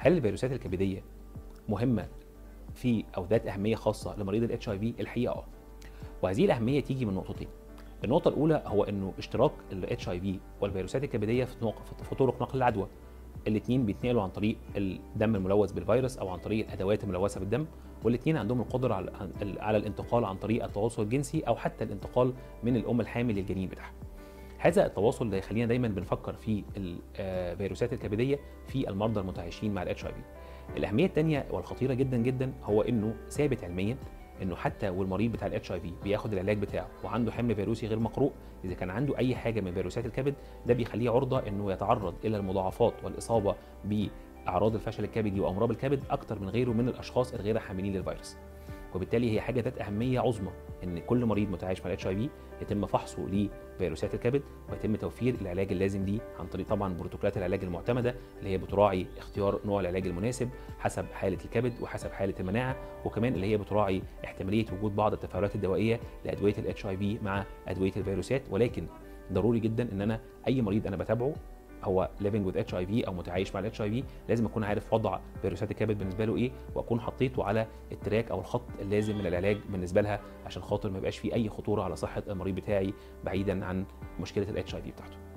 هل الفيروسات الكبديه مهمه في او ذات اهميه خاصه لمريض الاتش اي في الحقيقه اه وهذه الاهميه تيجي من نقطتين النقطه الاولى هو انه اشتراك الاتش اي في والفيروسات الكبديه في نق- في طرق نقل العدوى الاثنين بيتنقلوا عن طريق الدم الملوث بالفيروس او عن طريق الادوات الملوثه بالدم والاثنين عندهم القدره على على الانتقال عن طريق التواصل الجنسي او حتى الانتقال من الام الحامل للجنين بتاعها هذا التواصل ده يخلينا دايما بنفكر في الفيروسات الكبديه في المرضى المتعايشين مع الاتش اي في الاهميه الثانيه والخطيره جدا جدا هو انه ثابت علميا انه حتى والمريض بتاع الاتش اي في بياخد العلاج بتاعه وعنده حمل فيروسي غير مقروء اذا كان عنده اي حاجه من فيروسات الكبد ده بيخليه عرضه انه يتعرض الى المضاعفات والاصابه باعراض الفشل الكبدي وامراض الكبد اكتر من غيره من الاشخاص الغير حاملين للفيروس وبالتالي هي حاجه ذات اهميه عظمى ان كل مريض متعايش مع الاتش اي في يتم فحصه لفيروسات الكبد ويتم توفير العلاج اللازم ليه عن طريق طبعا بروتوكولات العلاج المعتمده اللي هي بتراعي اختيار نوع العلاج المناسب حسب حاله الكبد وحسب حاله المناعه وكمان اللي هي بتراعي احتماليه وجود بعض التفاعلات الدوائيه لادويه الاتش اي في مع ادويه الفيروسات ولكن ضروري جدا ان انا اي مريض انا بتابعه هو ليفنج وذ اتش اي في او متعايش مع الاتش اي في لازم اكون عارف وضع فيروسات الكبد بالنسبه له ايه واكون حطيته على التراك او الخط اللازم من العلاج بالنسبه لها عشان خاطر ما يبقاش في اي خطوره على صحه المريض بتاعي بعيدا عن مشكله الاتش اي في بتاعته